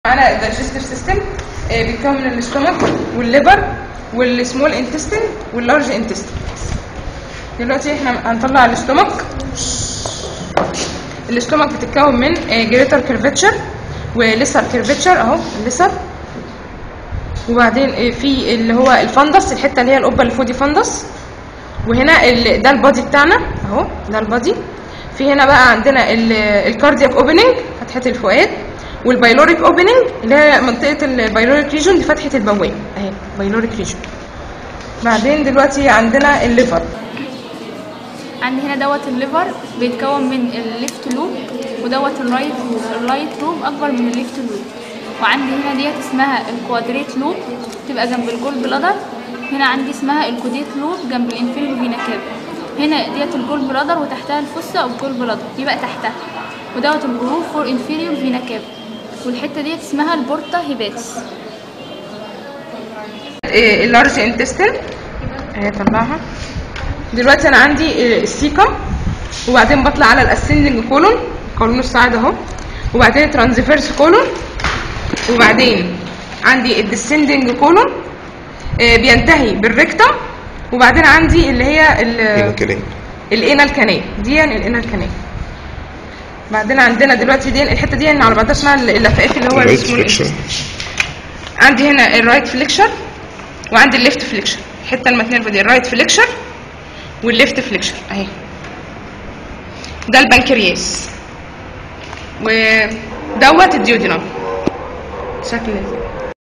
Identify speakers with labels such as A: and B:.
A: معانا الدايجستيف سيستم بيتكون من الاستومك والليفر والسمول انتستين واللارج انتستين دلوقتي احنا هنطلع الاستومك الاستومك بتتكون من جريتر كيرفتشر وليسر كيرفتشر اهو الليسر وبعدين آه، في اللي هو الفندس الحته اللي هي القبه اللي فوق دي فندس وهنا ال- ده البادي بتاعنا اهو ده البادي في هنا بقى عندنا الكاردياك اوبننج فتحه الفؤاد والبايلوريك اوبننج اللي هي منطقه البايلوريك ريجون دي فتحه البواب اهي بايلوريك ريجون بعدين دلوقتي عندنا الليفر
B: عندي هنا دوت الليفر بيتكون من الليفت لوب ودوت الرايت لوب الرايت لوب اكبر من الليفت لوب وعندي هنا ديت اسمها الكوادريت لوب تبقى جنب الجول بلادر هنا عندي اسمها الكوديت لوب جنب الانفيريور فينا كاب هنا ديت الجول بلادر وتحتها الفصة او الجول بلادر دي بقى تحتها ودوت الجروف فور انفيريور فينا كاب والحته ديت اسمها البورتا هيباتس
A: اللارج انتستين اهي طلعها دلوقتي انا عندي آه، السيكم وبعدين بطلع على الاسندنج كولون قولون الصاعد اهو وبعدين ترانزفيرس كولون وبعدين عندي الديسندنج كولون آه، بينتهي بالريكتم وبعدين عندي اللي هي ال-
C: كلام
A: الانال كانال دي الانال كانال بعدين عندنا دلوقتي دي الحته دي على بعضها اسمها اللفائف اللي هو
C: الرايت
A: السمول
C: فليكشر
A: عندي هنا الرايت فليكشر وعندي الليفت فليكشر الحته المتنرفه دي الرايت فليكشر والليفت فليكشر اهي ده البنكرياس ودوت الديودينم شكل